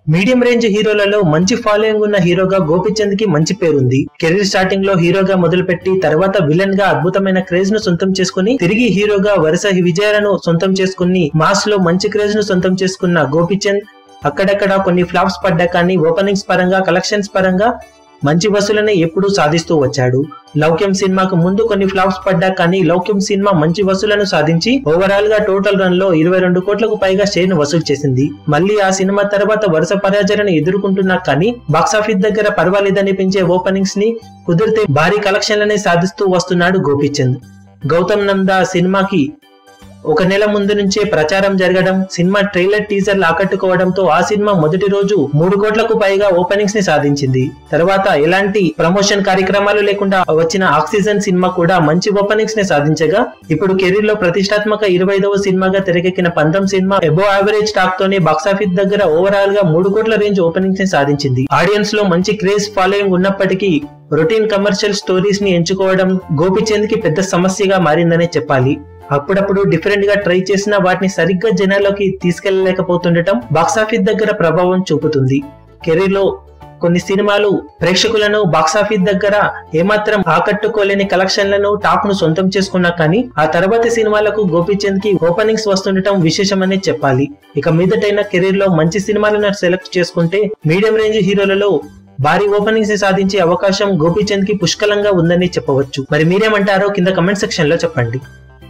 medium range హీరోలలో మంచి following ఉన్న హీరోగా గోపిచంద్ కి మంచి పేరుంది కెరీర్ స్టార్టింగ్ లో హీరోగా మొదలుపెట్టి తర్వాత విలన్ గా అద్భుతమైన క్రేజ్ ను సొంతం చేసుకుని తిరిగి హీరోగా వరుస విజయాలను సొంతం చేసుకుని మాస్ లో మంచి క్రేజ్ ను సొంతం చేసుకున్న గోపిచంద్ అక్కడక్కడ కొన్ని ఫ్లాప్స్ పడ్డా కానీ ఓపెనింగ్స్ పరంగా కలెక్షన్స్ పరంగా మంచి వసూలని ఎప్పుడూ సాధిస్తూ వచ్చాడు లౌక్యం సినిమాకు ముందు కొన్ని ఫ్లాప్స్ పడ్డా కానీ లౌక్యం సినిమా మంచి వసూలను సాధించి ఓవరాల్ గా టోటల్ రన్ లో ఇరవై రెండు కోట్లకు పైగా షేర్ ను వసూలు చేసింది మళ్ళీ ఆ సినిమా తర్వాత వరుస పరాజయాలను ఎదుర్కొంటున్నా కానీ బాక్సాఫీస్ దగ్గర పర్వాలేదనిపించే ఓపెనింగ్స్ ని కుదిరితే భారీ కలెక్షన్లనే సాధిస్తూ వస్తున్నాడు గోపీచంద్ గౌతమ్ నందా సినిమాకి ఒక నెల ముందు నుంచే ప్రచారం జరగడం సినిమా ట్రైలర్ టీజర్లు ఆకట్టుకోవడంతో ఆ సినిమా మొదటి రోజు మూడు కోట్లకు పైగా ఓపెనింగ్స్ ని సాధించింది తర్వాత ఎలాంటి ప్రమోషన్ కార్యక్రమాలు లేకుండా వచ్చిన ఆక్సిజన్ సినిమా కూడా మంచి ఓపెనింగ్స్ ని సాధించగా ఇప్పుడు కెరీర్ లో ప్రతిష్టాత్మక ఇరవై ఐదవ సినిమాగా తెరకెక్కిన పంతం సినిమా ఎబో యావరేజ్ టాక్ తోనే బాక్సాఫీస్ దగ్గర ఓవరాల్ గా మూడు కోట్ల రేంజ్ ఓపెనింగ్స్ ని సాధించింది ఆడియన్స్ లో మంచి క్రేజ్ ఫాలోయింగ్ ఉన్నప్పటికీ రొటీన్ కమర్షియల్ స్టోరీస్ ని ఎంచుకోవడం గోపిచంద్ కి పెద్ద సమస్యగా మారిందనే చెప్పాలి అప్పుడప్పుడు డిఫరెంట్ గా ట్రై చేసిన వాటిని సరిగ్గా జనాల్లోకి తీసుకెళ్లలేకపోతుండటం బాక్సాఫీస్ దగ్గర ప్రభావం చూపుతుంది కెరీర్ లో కొన్ని సినిమాలు ప్రేక్షకులను బాక్సాఫీస్ దగ్గర ఏమాత్రం ఆకట్టుకోలేని కలెక్షన్లను టాప్ ను సొంతం చేసుకున్నా కానీ ఆ తర్వాతి సినిమాలకు గోపీచంద్ కి ఓపెనింగ్స్ వస్తుండటం విశేషమనే చెప్పాలి ఇక మీదటైన కెరీర్ లో మంచి సినిమాలను సెలెక్ట్ చేసుకుంటే మీడియం రేంజ్ హీరోలలో భారీ ఓపెనింగ్స్ ని సాధించే అవకాశం గోపీచంద్ కి పుష్కలంగా ఉందని చెప్పవచ్చు మరి మీరేమంటారో కింద కమెంట్ సెక్షన్ లో చెప్పండి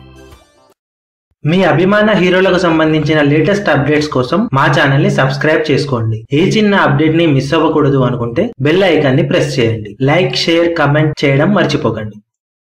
మీ అభిమాన హీరోలకు సంబంధించిన లేటెస్ట్ అప్డేట్స్ కోసం మా ఛానల్ ని సబ్స్క్రైబ్ చేసుకోండి ఏ చిన్న అప్డేట్ ని మిస్ అవ్వకూడదు అనుకుంటే బెల్ ఐకాన్ ని ప్రెస్ చేయండి లైక్ షేర్ కమెంట్ చేయడం మర్చిపోకండి